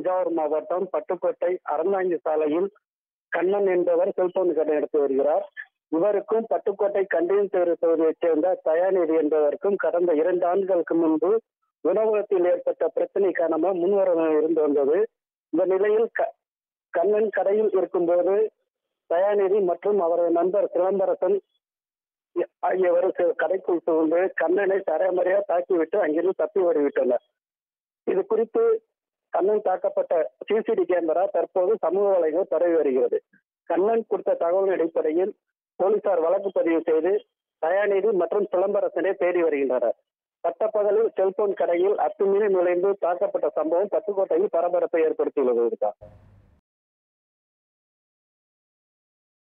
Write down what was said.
தஞ்சாவூர் மாவட்டம் பட்டுக்கோட்டை அறந்தாங்கி சாலையில் கண்ணன் என்பவர் செல்போன் கடை நடத்தி வருகிறார் இவருக்கும் பட்டுக்கோட்டை கண்டியன் தெரு பகுதியைச் சேர்ந்த தயாநிதி என்பவருக்கும் கடந்த இரண்டு ஆண்டுகளுக்கு முன்பு உணவகத்தில் ஏற்பட்ட பிரச்சனை காரணமாக முன்வரவு இருந்து வந்தது இந்த நிலையில் க- கண்ணன் கடையில் இருக்கும்போது தயாநிதி மற்றும் அவரது நண்பர் சிலம்பரசன் ஆகியவர் சி- கடைக்குள் புகுந்து கண்ணனை தரைமறையா தாக்கிவிட்டு அங்கிருந்து தப்பி ஓடிவிட்டனர் இது குறித்து கண்ணன் தாக்கப்பட்ட சிசிடி கேமரா தற்போது சமூக வலைகள் பரவி வருகிறது கண்ணன் கொடுத்த தகவல் அடிப்படையில் போலீசார் வழக்கு பதிவு செய்து தயாநிதி மற்றும் சிலம்பரசனை தேடி வருகின்றனர் பட்டப்பகலில் செல்போன் கடையில் அத்துமீறி நுழைந்து தாக்கப்பட்ட சம்பவம் பட்டுக்கோட்டையில் பரபரப்பை ஏற்படுத்தியுள்ளது இருக்கா